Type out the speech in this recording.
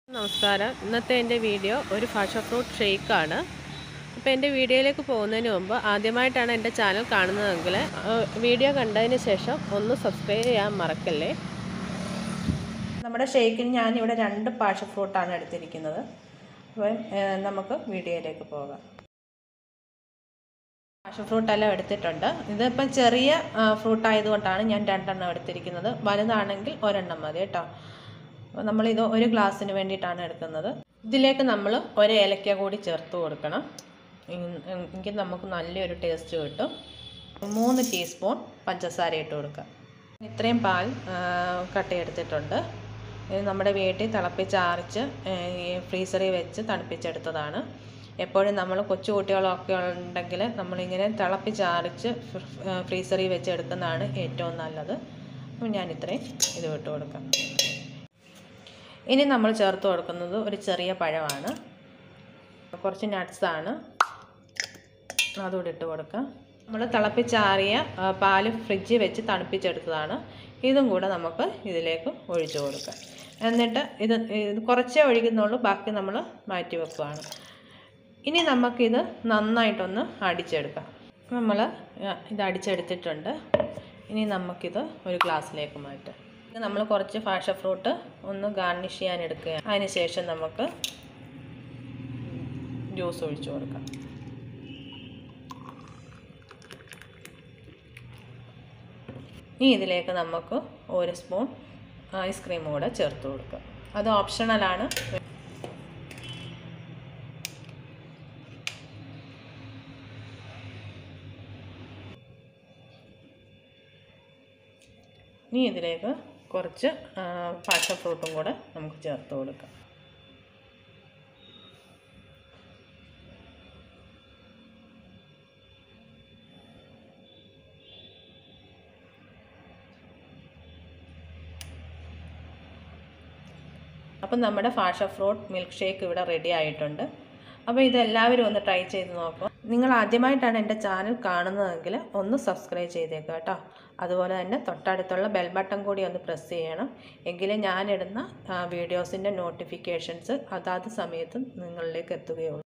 നമസ്കാരം ഇന്നത്തെ എൻ്റെ വീഡിയോ ഒരു ഫാഷ ഫ്രൂട്ട് ഷെയ്ക്കാണ് അപ്പോൾ എൻ്റെ വീഡിയോയിലേക്ക് പോകുന്നതിന് മുമ്പ് ആദ്യമായിട്ടാണ് എൻ്റെ ചാനൽ കാണുന്നതെങ്കിൽ ആ, വീഡിയോ കണ്ടതിന് ശേഷം ഒന്ന് സബ്സ്ക്രൈബ് ചെയ്യാൻ മറക്കല്ലേ നമ്മുടെ ഷേക്കിന് ഞാനിവിടെ രണ്ട് പാഷൻ ഫ്രൂട്ടാണ് എടുത്തിരിക്കുന്നത് അപ്പം ഏഹ്, നമുക്ക് വീഡിയോയിലേക്ക് പോകാം പാഷൻ ഫ്രൂട്ടെല്ലാം എടുത്തിട്ടുണ്ട് ഇതിപ്പം ചെറിയ ഫ്രൂട്ട് ആയതുകൊണ്ടാണ് ഞാൻ രണ്ടെണ്ണം എടുത്തിരിക്കുന്നത് വലുതാണെങ്കിൽ ഒരെണ്ണം മതി കേട്ടോ അപ്പോൾ നമ്മളിത് ഒരു ഗ്ലാസ്സിന് വേണ്ടിയിട്ടാണ് എടുക്കുന്നത് ഇതിലേക്ക് നമ്മൾ ഒരു ഏലക്ക കൂടി ചേർത്ത് കൊടുക്കണം എങ്- എങ്കിൽ നമുക്ക് നല്ലൊരു ടേസ്റ്റ് കിട്ടും മൂന്ന് ടീസ്പൂൺ പഞ്ചസാര ഇട്ട് കൊടുക്കാം ഇത്രയും പാൽ കട്ടയെടുത്തിട്ടുണ്ട് ഇത് നമ്മുടെ വീട്ടിൽ തിളപ്പിച്ചാറിച്ച് ഈ ഫ്രീസറിൽ വെച്ച് തണുപ്പിച്ചെടുത്തതാണ് എപ്പോഴും നമ്മൾ കൊച്ചു കുട്ടികളൊക്കെ ഉണ്ടെങ്കിൽ നമ്മളിങ്ങനെ തിളപ്പിച്ചാറിച്ച് ഫ്രീസറിൽ വെച്ച് എടുക്കുന്നതാണ് ഏറ്റവും നല്ലത് അപ്പം ഞാൻ ഇത്രയും ഇത് വിട്ട് കൊടുക്കാം ഇനി നമ്മൾ ചേർത്ത് കൊടുക്കുന്നത് ഒരു ചെറിയ പഴമാണ് കുറച്ച് നട്ട്സാണ് അതുകൂടി ഇട്ട് കൊടുക്കാം നമ്മൾ തിളപ്പിച്ചാറിയ ആ, പാല് ഫ്രിഡ്ജിൽ വെച്ച് തണുപ്പിച്ചെടുത്തതാണ് ഇതും കൂടെ നമുക്ക് ഇതിലേക്ക് ഒഴിച്ചു കൊടുക്കാം എന്നിട്ട് ഇത് ഇത് കുറച്ചേ ഒഴിക്കുന്നുള്ളൂ ബാക്കി നമ്മൾ മാറ്റി വെക്കുകയാണ് ഇനി നമുക്കിത് നന്നായിട്ടൊന്ന് അടിച്ചെടുക്കാം നമ്മൾ ഇത് അടിച്ചെടുത്തിട്ടുണ്ട് ഇനി നമുക്കിത് ഒരു ഗ്ലാസ്സിലേക്ക് മാറ്റാം ഇത് നമ്മൾ കുറച്ച് ഫാഷ ഫ്രൂട്ട് ഒന്ന് ഗാർണിഷ് ചെയ്യാൻ എടുക്കുക അതിന് ശേഷം നമുക്ക് ജ്യൂസ് ഒഴിച്ചു കൊടുക്കാം ഇനി ഇതിലേക്ക് നമുക്ക് ഒരു സ്പൂൺ ഐസ്ക്രീം കൂടെ ചേർത്ത് കൊടുക്കാം അത് ഓപ്ഷണലാണ് ഇനി ഇതിലേക്ക് കുറച്ച് പാഷൻ ഫ്രൂട്ടും കൂടെ നമുക്ക് ചേർത്ത് കൊടുക്കാം അപ്പം നമ്മുടെ ഫാഷ ഫ്രൂട്ട് മിൽക്ക് ഷേക്ക് ഇവിടെ റെഡി ആയിട്ടുണ്ട് അപ്പോൾ ഇതെല്ലാവരും ഒന്ന് ട്രൈ ചെയ്ത് നോക്കുക നിങ്ങൾ ആദ്യമായിട്ടാണ് എൻ്റെ ചാനൽ കാണുന്നതെങ്കിൽ ഒന്ന് സബ്സ്ക്രൈബ് ചെയ്തേക്കുക കേട്ടോ അതുപോലെ തന്നെ തൊട്ടടുത്തുള്ള ബെൽ ബട്ടൺ കൂടി ഒന്ന് പ്രസ് ചെയ്യണം എങ്കിലേ ഞാനിടുന്ന വീഡിയോസിൻ്റെ നോട്ടിഫിക്കേഷൻസ് അതാത് സമയത്ത് നിങ്ങളിലേക്ക് എത്തുകയുള്ളൂ